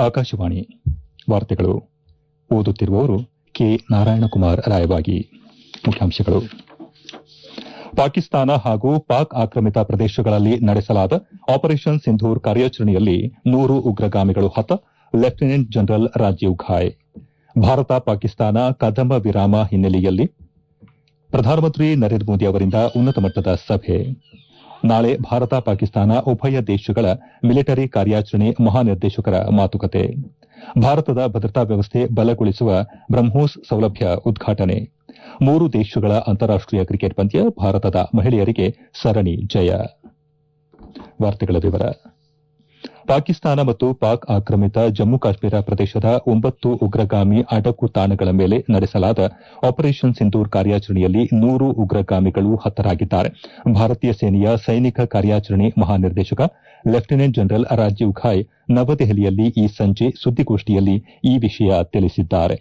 ಆಕಾಶವಾಣಿ ವಾರ್ತೆಗಳು ಓದುತ್ತಿರುವವರು ಕೆ ನಾರಾಯಣಕುಮಾರ್ ರಾಯಬಾಗಿ ಮುಖ್ಯಾಂಶಗಳು ಪಾಕಿಸ್ತಾನ ಹಾಗೂ ಪಾಕ್ ಆಕ್ರಮಿತ ಪ್ರದೇಶಗಳಲ್ಲಿ ನಡೆಸಲಾದ ಆಪರೇಷನ್ ಸಿಂಧೂರ್ ಕಾರ್ಯಾಚರಣೆಯಲ್ಲಿ ನೂರು ಉಗ್ರಗಾಮಿಗಳು ಹತ ಲೆಫ್ಟಿನೆಂಟ್ ಜನರಲ್ ರಾಜೀವ್ ಘಾಯ್ ಭಾರತ ಪಾಕಿಸ್ತಾನ ಕದಮ ವಿರಾಮ ಹಿನ್ನೆಲೆಯಲ್ಲಿ ಪ್ರಧಾನಮಂತ್ರಿ ನರೇಂದ್ರ ಮೋದಿ ಅವರಿಂದ ಉನ್ನತ ಮಟ್ಟದ ಸಭೆ ನಾಳೆ ಭಾರತ ಪಾಕಿಸ್ತಾನ ಉಭಯ ದೇಶಗಳ ಮಿಲಿಟರಿ ಕಾರ್ಯಾಚರಣೆ ಮಹಾನಿರ್ದೇಶಕರ ಮಾತುಕತೆ ಭಾರತದ ಭದ್ರತಾ ವ್ಯವಸ್ಥೆ ಬಲಗೊಳಿಸುವ ಬ್ರಹ್ಮೋಸ್ ಸೌಲಭ್ಯ ಉದ್ಘಾಟನೆ ಮೂರು ದೇಶಗಳ ಅಂತಾರಾಷ್ಟೀಯ ಕ್ರಿಕೆಟ್ ಪಂದ್ಯ ಭಾರತದ ಮಹಿಳೆಯರಿಗೆ ಸರಣಿ ಜಯ ಪಾಕಿಸ್ತಾನ ಮತ್ತು ಪಾಕ್ ಆಕ್ರಮಿತ ಜಮ್ಮು ಕಾಶ್ಮೀರ ಪ್ರದೇಶದ ಒಂಬತ್ತು ಉಗ್ರಗಾಮಿ ಅಡಕು ತಾಣಗಳ ಮೇಲೆ ನಡೆಸಲಾದ ಆಪರೇಷನ್ ಸಿಂಧೂರ್ ಕಾರ್ಯಾಚರಣೆಯಲ್ಲಿ ನೂರು ಉಗ್ರಗಾಮಿಗಳು ಹತರಾಗಿದ್ದಾರೆ ಭಾರತೀಯ ಸೇನೆಯ ಸೈನಿಕ ಕಾರ್ಯಾಚರಣೆ ಮಹಾನಿರ್ದೇಶಕ ಲೆಫ್ಟಿನೆಂಟ್ ಜನರಲ್ ರಾಜೀವ್ ಘಾಯ್ ನವದೆಹಲಿಯಲ್ಲಿ ಈ ಸಂಜೆ ಸುದ್ದಿಗೋಷ್ಠಿಯಲ್ಲಿ ಈ ವಿಷಯ ತಿಳಿಸಿದ್ದಾರೆ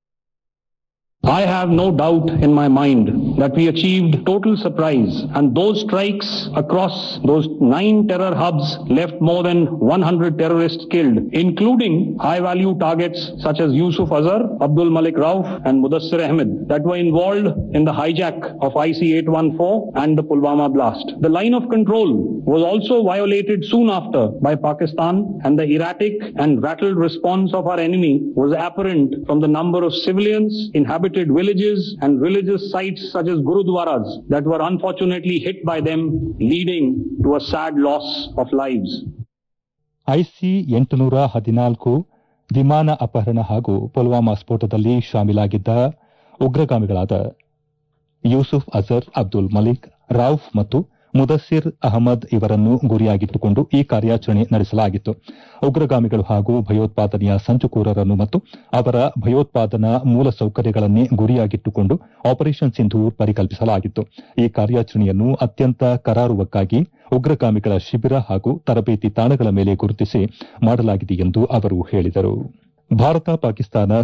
I have no doubt in my mind that we achieved total surprise and those strikes across those nine terror hubs left more than 100 terrorists killed, including high value targets such as Yusuf Azhar, Abdul Malik Rauf and Mudassir Ahmed that were involved in the hijack of IC-814 and the Pulwama blast. The line of control was also violated soon after by Pakistan and the erratic and rattled response of our enemy was apparent from the number of civilians inhabited villages and religious sites such as gurudwaras that were unfortunately hit by them, leading to a sad loss of lives. IC ಎಂಟುನೂರ ಹದಿನಾಲ್ಕು ವಿಮಾನ ಅಪಹರಣ ಹಾಗೂ ಪುಲ್ವಾಮಾ ಸ್ಫೋಟದಲ್ಲಿ ಶಾಮೀಲಾಗಿದ್ದ ಉಗ್ರಗಾಮಿಗಳಾದ ಯೂಸುಫ್ ಅಜರ್ ಅಬ್ದುಲ್ ಮಲಿಕ್ ರೌಫ್ ಮತ್ತು ಮುದಸ್ಸಿರ್ ಅಹಮದ್ ಇವರನ್ನು ಗುರಿಯಾಗಿಟ್ಟುಕೊಂಡು ಈ ಕಾರ್ಯಾಚರಣೆ ನಡೆಸಲಾಗಿತ್ತು ಉಗ್ರಗಾಮಿಗಳು ಹಾಗೂ ಭಯೋತ್ಪಾದನೆಯ ಸಂಚುಕೋರರನ್ನು ಮತ್ತು ಅವರ ಭಯೋತ್ಪಾದನಾ ಮೂಲಸೌಕರ್ಯಗಳನ್ನೇ ಗುರಿಯಾಗಿಟ್ಟುಕೊಂಡು ಆಪರೇಷನ್ ಸಿಂಧೂರ್ ಪರಿಕಲ್ಪಿಸಲಾಗಿತ್ತು ಈ ಕಾರ್ಯಾಚರಣೆಯನ್ನು ಅತ್ಯಂತ ಕರಾರುವಕ್ಕಾಗಿ ಉಗ್ರಗಾಮಿಗಳ ಶಿಬಿರ ಹಾಗೂ ತರಬೇತಿ ತಾಣಗಳ ಮೇಲೆ ಗುರುತಿಸಿ ಮಾಡಲಾಗಿದೆ ಎಂದು ಅವರು ಹೇಳಿದರು ಭಾರತ ಪಾಕಿಸ್ತಾನ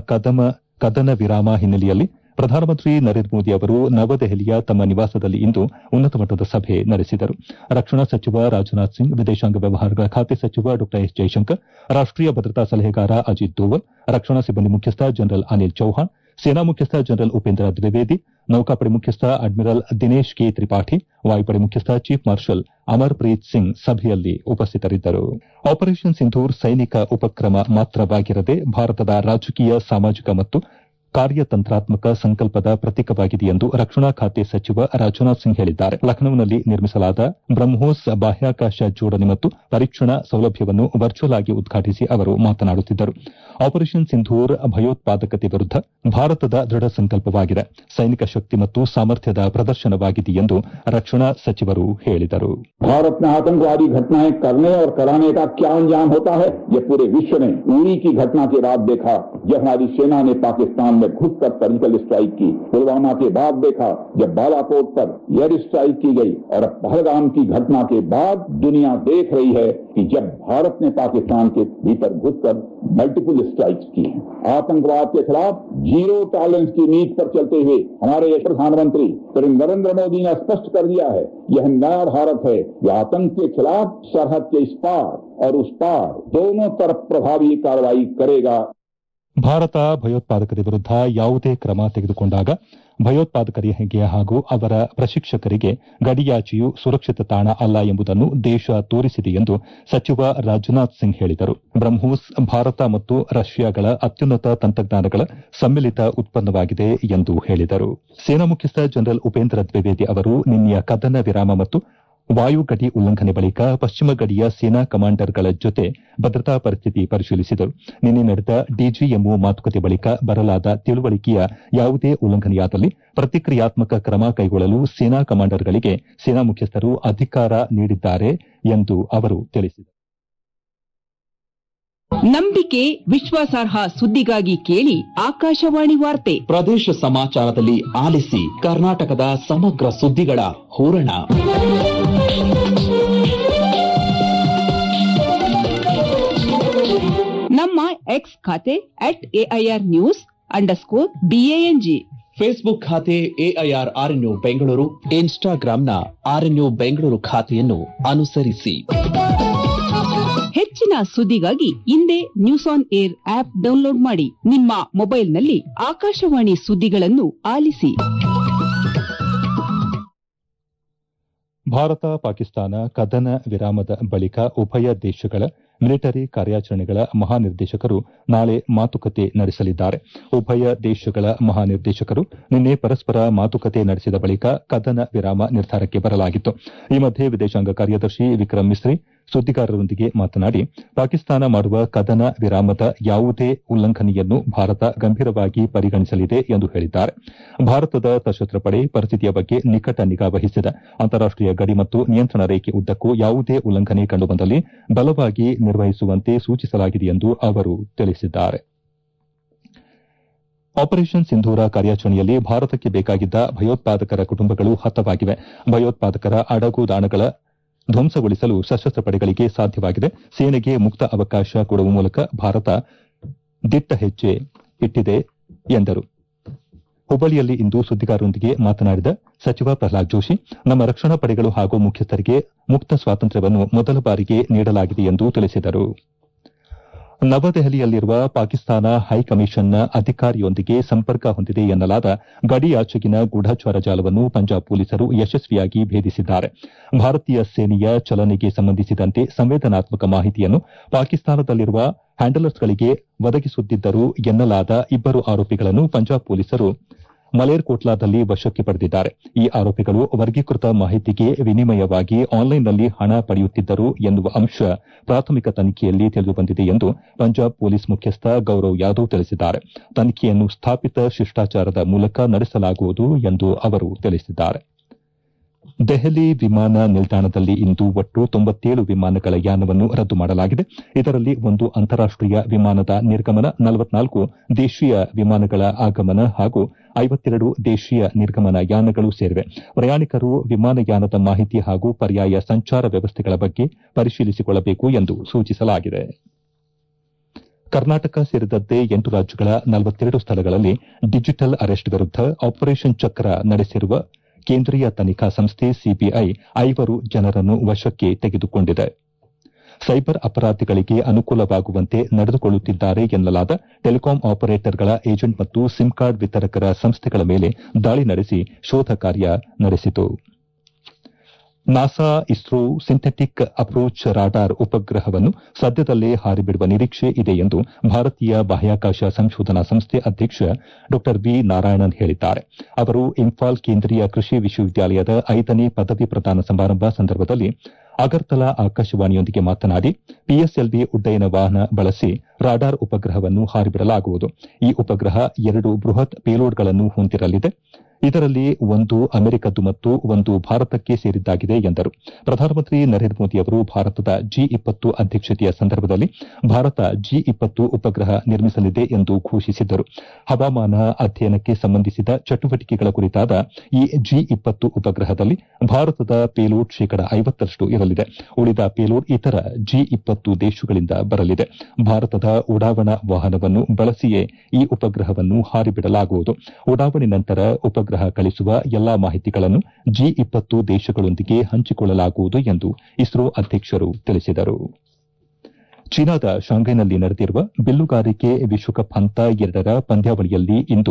ಕದನ ವಿರಾಮ ಹಿನ್ನೆಲೆಯಲ್ಲಿ ಪ್ರಧಾನಮಂತ್ರಿ ನರೇಂದ್ರ ಮೋದಿ ಅವರು ನವದೆಹಲಿಯ ತಮ್ಮ ನಿವಾಸದಲ್ಲಿ ಇಂದು ಉನ್ನತ ಮಟ್ಟದ ಸಭೆ ನಡೆಸಿದರು ರಕ್ಷಣಾ ಸಚಿವ ರಾಜನಾಥ್ ಸಿಂಗ್ ವಿದೇಶಾಂಗ ವ್ಯವಹಾರಗಳ ಖಾತೆ ಸಚಿವ ಡಾ ಎಸ್ ಜೈಶಂಕರ್ ರಾಷ್ಟೀಯ ಭದ್ರತಾ ಸಲಹೆಗಾರ ಅಜಿತ್ ದೋವಲ್ ರಕ್ಷಣಾ ಸಿಬ್ಬಂದಿ ಮುಖ್ಯಸ್ಥ ಜನರಲ್ ಅನಿಲ್ ಚೌಹಾಣ್ ಸೇನಾ ಮುಖ್ಯಸ್ಥ ಜನರಲ್ ಉಪೇಂದ್ರ ದ್ವಿವೇದಿ ನೌಕಾಪಡೆ ಮುಖ್ಯಸ್ಥ ಅಡ್ಮಿರಲ್ ದಿನೇಶ್ ಕೆ ತ್ರಿಪಾಠಿ ವಾಯುಪಡೆ ಮುಖ್ಯಸ್ಥ ಚೀಫ್ ಮಾರ್ಷಲ್ ಅಮರ್ಪ್ರೀತ್ ಸಿಂಗ್ ಸಭೆಯಲ್ಲಿ ಉಪಸ್ಥಿತರಿದ್ದರು ಆಪರೇಷನ್ ಸಿಂಧೂರ್ ಸೈನಿಕ ಉಪಕ್ರಮ ಮಾತ್ರವಾಗಿರದೆ ಭಾರತದ ರಾಜಕೀಯ ಸಾಮಾಜಿಕ ಮತ್ತು ಕಾರ್ಯತಂತ್ರಾತ್ಮಕ ಸಂಕಲ್ಪದ ಪ್ರತೀಕವಾಗಿದೆ ಎಂದು ರಕ್ಷಣಾ ಖಾತೆ ಸಚಿವ ರಾಜನಾಥ್ ಸಿಂಗ್ ಹೇಳಿದ್ದಾರೆ ಲಖನೌನಲ್ಲಿ ನಿರ್ಮಿಸಲಾದ ಬ್ರಹ್ಮೋಸ್ ಬಾಹ್ಯಾಕಾಶ ಜೋಡಣೆ ಮತ್ತು ಪರೀಕ್ಷಣಾ ಸೌಲಭ್ಯವನ್ನು ವರ್ಚುವಲ್ ಆಗಿ ಉದ್ಘಾಟಿಸಿ ಅವರು ಮಾತನಾಡುತ್ತಿದ್ದರು ಆಪರೇಷನ್ ಸಿಂಧೂರ್ ಭಯೋತ್ಪಾದಕತೆ ವಿರುದ್ಧ ಭಾರತದ ದೃಢ ಸಂಕಲ್ಪವಾಗಿದೆ ಸೈನಿಕ ಶಕ್ತಿ ಮತ್ತು ಸಾಮರ್ಥ್ಯದ ಪ್ರದರ್ಶನವಾಗಿದೆ ಎಂದು ರಕ್ಷಣಾ ಸಚಿವರು ಹೇಳಿದರು भारत में आतंकवादी घटनाएं करने और कराने का क्या अंजाम होता है ये पूरे विश्व ने उड़ी की घटना के बाद देखा जब हमारी सेना ने पाकिस्तान में घुसकर सर्जिकल स्ट्राइक की पुलवामा के बाद देखा जब बालाकोट पर एयर स्ट्राइक की गई और अब पहलगाम की घटना के बाद दुनिया देख रही है कि जब भारत ने पाकिस्तान के भीतर घुसकर मल्टीपल स्ट्राइक की है आतंकवाद के खिलाफ जीरो टॉलरेंस की नीति पर चलते हुए हमारे यश प्रधानमंत्री श्री नरेंद्र मोदी ने स्पष्ट कर दिया है यह नया भारत है जो आतंक के खिलाफ सरहद के इस पार और उस पार दोनों तरफ प्रभावी कार्रवाई करेगा ಭಾರತ ಭಯೋತ್ಪಾದಕರ ವಿರುದ್ಧ ಯಾವುದೇ ಕ್ರಮ ತೆಗೆದುಕೊಂಡಾಗ ಭಯೋತ್ಪಾದಕರಿಗೆ ಹಾಗೂ ಅವರ ಪ್ರಶಿಕ್ಷಕರಿಗೆ ಗಡಿಯಾಚೆಯು ಸುರಕ್ಷಿತ ತಾಣ ಅಲ್ಲ ಎಂಬುದನ್ನು ದೇಶ ತೋರಿಸಿದೆ ಎಂದು ಸಚಿವ ರಾಜನಾಥ್ ಸಿಂಗ್ ಹೇಳಿದರು ಬ್ರಹ್ಮೋಸ್ ಭಾರತ ಮತ್ತು ರಷ್ಯಾಗಳ ಅತ್ಯುನ್ನತ ತಂತ್ರಜ್ಞಾನಗಳ ಸಮ್ಮಿಲಿತ ಉತ್ಪನ್ನವಾಗಿದೆ ಎಂದು ಹೇಳಿದರು ಸೇನಾ ಮುಖ್ಯಸ್ಥ ಜನರಲ್ ಉಪೇಂದ್ರ ದ್ವಿವೇದಿ ಅವರು ನಿನ್ನೆಯ ಕದನ ವಿರಾಮ ಮತ್ತು ವಾಯು ಗಡಿ ಉಲ್ಲಂಘನೆ ಬಳಿಕ ಪಶ್ಚಿಮ ಗಡಿಯ ಸೇನಾ ಕಮಾಂಡರ್ಗಳ ಜೊತೆ ಭದ್ರತಾ ಪರಿಸ್ಥಿತಿ ಪರಿಶೀಲಿಸಿದರು ನಿನ್ನೆ ನಡೆದ ಡಿಜಿಎಂಒ ಮಾತುಕತೆ ಬಳಿಕ ಬರಲಾದ ತಿಳುವಳಿಕೆಯ ಯಾವುದೇ ಉಲ್ಲಂಘನೆಯಾದಲ್ಲಿ ಪ್ರತಿಕ್ರಿಯಾತ್ಮಕ ಕ್ರಮ ಕೈಗೊಳ್ಳಲು ಸೇನಾ ಕಮಾಂಡರ್ಗಳಿಗೆ ಸೇನಾ ಮುಖ್ಯಸ್ಥರು ಅಧಿಕಾರ ನೀಡಿದ್ದಾರೆ ಎಂದು ಅವರು ತಿಳಿಸಿದರು ನಂಬಿಕೆ ವಿಶ್ವಾಸಾರ್ಹ ಸುದ್ದಿಗಾಗಿ ಕೇಳಿ ಆಕಾಶವಾಣಿ ವಾರ್ತೆ ಪ್ರದೇಶ ಸಮಾಚಾರದಲ್ಲಿ ಆಲಿಸಿ ಕರ್ನಾಟಕದ ಸಮಗ್ರ ಸುದ್ದಿಗಳ ಹೂರಣ ನಮ್ಮ ಎಕ್ಸ್ ಖಾತೆ at AIR news underscore BANG Facebook ಖಾತೆ ಎಐಆರ್ ಆರ್ಎನ್ಯು ಬೆಂಗಳೂರು ಇನ್ಸ್ಟಾಗ್ರಾಂನ ಆರ್ಎನ್ಯು ಬೆಂಗಳೂರು ಖಾತೆಯನ್ನು ಅನುಸರಿಸಿ ಹೆಚ್ಚಿನ ಸುದ್ದಿಗಾಗಿ ಹಿಂದೆ News on AIR app download ಮಾಡಿ ನಿಮ್ಮ ಮೊಬೈಲ್ನಲ್ಲಿ ಆಕಾಶವಾಣಿ ಸುದ್ದಿಗಳನ್ನು ಆಲಿಸಿ ಭಾರತ ಪಾಕಿಸ್ತಾನ ಕದನ ವಿರಾಮದ ಬಳಿಕ ಉಭಯ ದೇಶಗಳ ಮಿಲಿಟರಿ ಕಾರ್ಯಾಚರಣೆಗಳ ಮಹಾನಿರ್ದೇಶಕರು ನಾಳೆ ಮಾತುಕತೆ ನಡೆಸಲಿದ್ದಾರೆ ಉಭಯ ದೇಶಗಳ ಮಹಾನಿರ್ದೇಶಕರು ನಿನ್ನೆ ಪರಸ್ಪರ ಮಾತುಕತೆ ನಡೆಸಿದ ಬಳಿಕ ಕದನ ವಿರಾಮ ನಿರ್ಧಾರಕ್ಕೆ ಬರಲಾಗಿತ್ತು ಈ ಮಧ್ಯೆ ವಿದೇಶಾಂಗ ಕಾರ್ಯದರ್ಶಿ ವಿಕ್ರಮ್ ಮಿಸ್ರಿ ಸುದ್ದಿಗಾರರೊಂದಿಗೆ ಮಾತನಾಡಿ ಪಾಕಿಸ್ತಾನ ಮಾಡುವ ಕದನ ವಿರಾಮದ ಯಾವುದೇ ಉಲ್ಲಂಘನೆಯನ್ನು ಭಾರತ ಗಂಭೀರವಾಗಿ ಪರಿಗಣಿಸಲಿದೆ ಎಂದು ಹೇಳಿದ್ದಾರೆ ಭಾರತದ ಸಶಸ್ತ್ರ ಪಡೆ ಪರಿಸ್ಥಿತಿಯ ಬಗ್ಗೆ ನಿಕಟ ನಿಗಾ ವಹಿಸಿದೆ ಅಂತಾರಾಷ್ಟೀಯ ಗಡಿ ಮತ್ತು ನಿಯಂತ್ರಣ ರೇಖೆ ಉದ್ದಕ್ಕೂ ಯಾವುದೇ ಉಲ್ಲಂಘನೆ ಕಂಡುಬಂದಲ್ಲಿ ಬಲವಾಗಿ ನಿರ್ವಹಿಸುವಂತೆ ಸೂಚಿಸಲಾಗಿದೆ ಎಂದು ಅವರು ತಿಳಿಸಿದ್ದಾರೆ ಆಪರೇಷನ್ ಸಿಂಧೂರ ಕಾರ್ಯಾಚರಣೆಯಲ್ಲಿ ಭಾರತಕ್ಕೆ ಬೇಕಾಗಿದ್ದ ಭಯೋತ್ಪಾದಕರ ಕುಟುಂಬಗಳು ಹತವಾಗಿವೆ ಭಯೋತ್ಪಾದಕರ ಅಡಗುದಾಣಗಳ ಧ್ವಂಸಗೊಳಿಸಲು ಸಶಸ್ತ್ರ ಪಡೆಗಳಿಗೆ ಸಾಧ್ಯವಾಗಿದೆ ಸೇನೆಗೆ ಮುಕ್ತ ಅವಕಾಶ ಕೊಡುವ ಮೂಲಕ ಭಾರತ ದಿಟ್ಟ ಹೆಜ್ಜೆ ಇಟ್ಟಿದೆ ಎಂದರು ಹುಬ್ಬಳ್ಳಿಯಲ್ಲಿ ಇಂದು ಸುದ್ದಿಗಾರರೊಂದಿಗೆ ಮಾತನಾಡಿದ ಸಚಿವ ಪ್ರಹ್ಲಾದ್ ಜೋಶಿ ನಮ್ಮ ರಕ್ಷಣಾ ಪಡೆಗಳು ಹಾಗೂ ಮುಖ್ಯಸ್ಥರಿಗೆ ಮುಕ್ತ ಸ್ವಾತಂತ್ರ್ಯವನ್ನು ಮೊದಲ ಬಾರಿಗೆ ನೀಡಲಾಗಿದೆ ಎಂದು ತಿಳಿಸಿದರು ನವದೆಹಲಿಯಲ್ಲಿರುವ ಪಾಕಿಸ್ತಾನ ಹೈಕಮಿಷನ್ನ ಅಧಿಕಾರಿಯೊಂದಿಗೆ ಸಂಪರ್ಕ ಹೊಂದಿದೆ ಎನ್ನಲಾದ ಗಡಿಯಾಚೆಗಿನ ಗೂಢಚಾರ ಜಾಲವನ್ನು ಪಂಜಾಬ್ ಪೊಲೀಸರು ಯಶಸ್ವಿಯಾಗಿ ಭೇದಿಸಿದ್ದಾರೆ ಭಾರತೀಯ ಸೇನೆಯ ಚಲನೆಗೆ ಸಂಬಂಧಿಸಿದಂತೆ ಸಂವೇದನಾತ್ಮಕ ಮಾಹಿತಿಯನ್ನು ಪಾಕಿಸ್ತಾನದಲ್ಲಿರುವ ಹ್ಯಾಂಡಲರ್ಸ್ಗಳಿಗೆ ಒದಗಿಸುತ್ತಿದ್ದರು ಎನ್ನಲಾದ ಇಬ್ಬರು ಆರೋಪಿಗಳನ್ನು ಪಂಜಾಬ್ ಪೊಲೀಸರು ಮಲೇರ್ಕೋಟ್ಲಾದಲ್ಲಿ ವಶಕ್ಕೆ ಪಡೆದಿದ್ದಾರೆ ಈ ಆರೋಪಿಗಳು ವರ್ಗೀಕೃತ ಮಾಹಿತಿಗೆ ವಿನಿಮಯವಾಗಿ ಆನ್ಲೈನ್ನಲ್ಲಿ ಹಣ ಪಡೆಯುತ್ತಿದ್ದರು ಎನ್ನುವ ಅಂಶ ಪ್ರಾಥಮಿಕ ತನಿಖೆಯಲ್ಲಿ ತಿಳಿದುಬಂದಿದೆ ಎಂದು ಪಂಜಾಬ್ ಪೊಲೀಸ್ ಮುಖ್ಯಸ್ಥ ಗೌರವ್ ಯಾದವ್ ತಿಳಿಸಿದ್ದಾರೆ ತನಿಖೆಯನ್ನು ಸ್ಥಾಪಿತ ಶಿಷ್ಟಾಚಾರದ ಮೂಲಕ ನಡೆಸಲಾಗುವುದು ಎಂದು ಅವರು ತಿಳಿಸಿದ್ದಾರೆ ದೆಹಲಿ ವಿಮಾನ ನಿಲ್ದಾಣದಲ್ಲಿ ಇಂದು ಒಟ್ಟು ತೊಂಬತ್ತೇಳು ವಿಮಾನಗಳ ಯಾನವನ್ನು ರದ್ದು ಮಾಡಲಾಗಿದೆ ಇದರಲ್ಲಿ ಒಂದು ಅಂತಾರಾಷ್ಟೀಯ ವಿಮಾನದ ನಿರ್ಗಮನ ನಲವತ್ನಾಲ್ಕು ದೇಶೀಯ ವಿಮಾನಗಳ ಆಗಮನ ಹಾಗೂ ಐವತ್ತೆರಡು ದೇಶೀಯ ನಿರ್ಗಮನ ಯಾನಗಳು ಸೇರಿವೆ ಪ್ರಯಾಣಿಕರು ವಿಮಾನಯಾನದ ಮಾಹಿತಿ ಹಾಗೂ ಪರ್ಯಾಯ ಸಂಚಾರ ವ್ಯವಸ್ಥೆಗಳ ಬಗ್ಗೆ ಪರಿಶೀಲಿಸಿಕೊಳ್ಳಬೇಕು ಎಂದು ಸೂಚಿಸಲಾಗಿದೆ ಕರ್ನಾಟಕ ಸೇರಿದಂತೆ ಎಂಟು ರಾಜ್ಯಗಳ ನಲವತ್ತೆರಡು ಸ್ಥಳಗಳಲ್ಲಿ ಡಿಜಿಟಲ್ ಅರೆಸ್ಟ್ ವಿರುದ್ಧ ಆಪರೇಷನ್ ಚಕ್ರ ನಡೆಸಿರುವ ಕೇಂದ್ರೀಯ ತನಿಖಾ ಸಂಸ್ಥೆ ಸಿಬಿಐ ಐವರು ಜನರನ್ನು ವಶಕ್ಕೆ ತೆಗೆದುಕೊಂಡಿದೆ ಸೈಬರ್ ಅಪರಾಧಿಗಳಿಗೆ ಅನುಕೂಲವಾಗುವಂತೆ ನಡೆದುಕೊಳ್ಳುತ್ತಿದ್ದಾರೆ ಎನ್ನಲಾದ ಟೆಲಿಕಾಂ ಆಪರೇಟರ್ಗಳ ಏಜೆಂಟ್ ಮತ್ತು ಸಿಮ್ ಕಾರ್ಡ್ ವಿತರಕರ ಸಂಸ್ಥೆಗಳ ಮೇಲೆ ದಾಳಿ ನಡೆಸಿ ಶೋಧ ಕಾರ್ಯ ನಡೆಸಿತು NASA ISRO synthetic approach radar ಉಪಗ್ರಹವನ್ನು ಸದ್ಯದಲ್ಲೇ ಹಾರಿಬಿಡುವ ನಿರೀಕ್ಷೆ ಇದೆ ಎಂದು ಭಾರತೀಯ ಬಾಹ್ಯಾಕಾಶ ಸಂಶೋಧನಾ ಸಂಸ್ಥೆ ಅಧ್ಯಕ್ಷ ಡಾ ವಿ ನಾರಾಯಣನ್ ಹೇಳಿದ್ದಾರೆ ಅವರು ಇಂಫಾಲ್ ಕೇಂದ್ರೀಯ ಕೃಷಿ ವಿಶ್ವವಿದ್ಯಾಲಯದ ಐದನೇ ಪದವಿ ಪ್ರದಾನ ಸಮಾರಂಭ ಸಂದರ್ಭದಲ್ಲಿ ಅಗರ್ತಲಾ ಆಕಾಶವಾಣಿಯೊಂದಿಗೆ ಮಾತನಾಡಿ ಪಿಎಸ್ಎಲ್ವಿ ಉಡ್ಡಯನ ವಾಹನ ಬಳಸಿ ರಾಡಾರ್ ಉಪಗ್ರಹವನ್ನು ಹಾರಿಬಿಡಲಾಗುವುದು ಈ ಉಪಗ್ರಹ ಎರಡು ಬೃಹತ್ ಪೇಲೋಡ್ಗಳನ್ನು ಹೊಂದಿರಲಿದೆ ಇದರಲ್ಲಿ ಒಂದು ಅಮೆರಿಕದ್ದು ಮತ್ತು ಒಂದು ಭಾರತಕ್ಕೆ ಸೇರಿದ್ದಾಗಿದೆ ಎಂದರು ಪ್ರಧಾನಮಂತ್ರಿ ನರೇಂದ್ರ ಮೋದಿ ಅವರು ಭಾರತದ ಜಿ ಇಪ್ಪತ್ತು ಅಧ್ಯಕ್ಷತೆಯ ಸಂದರ್ಭದಲ್ಲಿ ಭಾರತ ಜಿ ಇಪ್ಪತ್ತು ಉಪಗ್ರಹ ನಿರ್ಮಿಸಲಿದೆ ಎಂದು ಘೋಷಿಸಿದ್ದರು ಹವಾಮಾನ ಅಧ್ಯಯನಕ್ಕೆ ಸಂಬಂಧಿಸಿದ ಚಟುವಟಿಕೆಗಳ ಕುರಿತಾದ ಈ ಜಿ ಇಪ್ಪತ್ತು ಉಪಗ್ರಹದಲ್ಲಿ ಭಾರತದ ಪೇಲೋಡ್ ಶೇಕಡ ಐವತ್ತರಷ್ಟು ಇರಲಿದೆ ಉಳಿದ ಪೇಲೋಡ್ ಇತರ ಜಿ ಇಪ್ಪತ್ತು ದೇಶಗಳಿಂದ ಬರಲಿದೆ ಭಾರತದ ಉಡಾವಣಾ ವಾಹನವನ್ನು ಬಳಸಿಯೇ ಈ ಉಪಗ್ರಹವನ್ನು ಹಾರಿಬಿಡಲಾಗುವುದು ಉಡಾವಣೆ ನಂತರ ಉಪಗ್ರಹ ಕಳಿಸುವ ಎಲ್ಲಾ ಮಾಹಿತಿಗಳನ್ನು ಜಿ ಇಪ್ಪತ್ತು ದೇಶಗಳೊಂದಿಗೆ ಹಂಚಿಕೊಳ್ಳಲಾಗುವುದು ಎಂದು ಇಸ್ರೋ ಅಧ್ಯಕ್ಷರು ತಿಳಿಸಿದರು ಚೀನಾದ ಶಾಂಘೈನಲ್ಲಿ ನಡೆದಿರುವ ಬಿಲ್ಲುಗಾರಿಕೆ ವಿಶ್ವಕಪ್ ಹಂತ ಎರಡರ ಪಂದ್ಯಾವಳಿಯಲ್ಲಿ ಇಂದು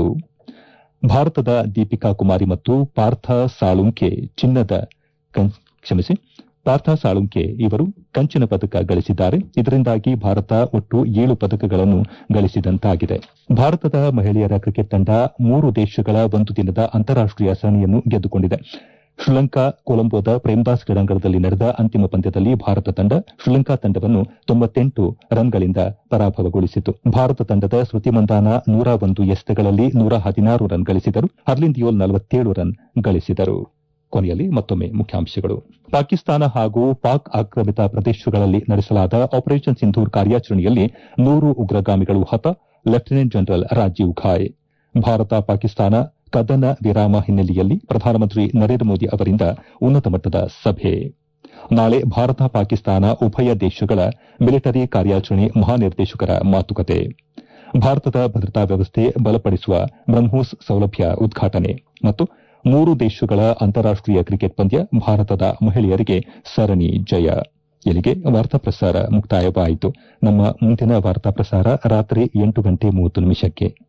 ಭಾರತದ ದೀಪಿಕಾ ಕುಮಾರಿ ಮತ್ತು ಪಾರ್ಥ ಸಾಳುಂಕೆ ಚಿನ್ನದ ಕ್ಷಮಿಸಿ ಪಾರ್ಥ ಸಾಳುಂಕೆ ಇವರು ಕಂಚಿನ ಪದಕ ಗಳಿಸಿದ್ದಾರೆ ಇದರಿಂದಾಗಿ ಭಾರತ ಒಟ್ಟು ಏಳು ಪದಕಗಳನ್ನು ಗಳಿಸಿದಂತಾಗಿದೆ ಭಾರತದ ಮಹಿಳೆಯರ ಕ್ರಿಕೆಟ್ ತಂಡ ಮೂರು ದೇಶಗಳ ಒಂದು ದಿನದ ಅಂತಾರಾಷ್ಟೀಯ ಸರಣಿಯನ್ನು ಗೆದ್ದುಕೊಂಡಿದೆ ಶ್ರೀಲಂಕಾ ಕೊಲಂಬೋದ ಪ್ರೇಮ್ದಾಸ್ ಕ್ರೀಡಾಂಗಣದಲ್ಲಿ ನಡೆದ ಅಂತಿಮ ಪಂದ್ಯದಲ್ಲಿ ಭಾರತ ತಂಡ ಶ್ರೀಲಂಕಾ ತಂಡವನ್ನು ತೊಂಬತ್ತೆಂಟು ರನ್ಗಳಿಂದ ಪರಾಭವಗೊಳಿಸಿತು ಭಾರತ ತಂಡದ ಸ್ಮೃತಿ ಮಂದಾನ ನೂರ ಒಂದು ಎಸೆತಗಳಲ್ಲಿ ನೂರ ಹದಿನಾರು ರನ್ ಗಳಿಸಿದರು ಹರ್ಲಿನ್ ದಿಯೋಲ್ ನಲವತ್ತೇಳು ರನ್ ಗಳಿಸಿದರು ಕೊನೆಯಲ್ಲಿ ಮತ್ತೊಮ್ಮೆ ಮುಖ್ಯಾಂಶಗಳು ಪಾಕಿಸ್ತಾನ ಹಾಗೂ ಪಾಕ್ ಆಕ್ರಮಿತ ಪ್ರದೇಶಗಳಲ್ಲಿ ನಡೆಸಲಾದ ಆಪರೇಷನ್ ಸಿಂಧೂರ್ ಕಾರ್ಯಾಚರಣೆಯಲ್ಲಿ ನೂರು ಉಗ್ರಗಾಮಿಗಳು ಹತ ಲೆಫ್ಟಿನೆಂಟ್ ಜನರಲ್ ರಾಜೀವ್ ಘಾಯ್ ಭಾರತ ಪಾಕಿಸ್ತಾನ ಕದನ ವಿರಾಮ ಹಿನ್ನೆಲೆಯಲ್ಲಿ ಪ್ರಧಾನಮಂತ್ರಿ ನರೇಂದ್ರ ಮೋದಿ ಅವರಿಂದ ಉನ್ನತ ಮಟ್ಟದ ಸಭೆ ನಾಳೆ ಭಾರತ ಪಾಕಿಸ್ತಾನ ಉಭಯ ದೇಶಗಳ ಮಿಲಿಟರಿ ಕಾರ್ಯಾಚರಣೆ ಮಹಾನಿರ್ದೇಶಕರ ಮಾತುಕತೆ ಭಾರತದ ಭದ್ರತಾ ವ್ಯವಸ್ಥೆ ಬಲಪಡಿಸುವ ಬ್ರಹ್ಮೋಸ್ ಸೌಲಭ್ಯ ಉದ್ಘಾಟನೆ ಮತ್ತು ಮೂರು ದೇಶಗಳ ಅಂತಾರಾಷ್ಟೀಯ ಕ್ರಿಕೆಟ್ ಪಂದ್ಯ ಭಾರತದ ಮಹಿಳೆಯರಿಗೆ ಸರಣಿ ಜಯ ಇಲ್ಲಿಗೆ ವಾರ್ತಾ ಪ್ರಸಾರ ಮುಕ್ತಾಯವಾಯಿತು ನಮ್ಮ ಮುಂದಿನ ವಾರ್ತಾ ಪ್ರಸಾರ ರಾತ್ರಿ ಎಂಟು ಗಂಟೆ ಮೂವತ್ತು ನಿಮಿಷಕ್ಕೆ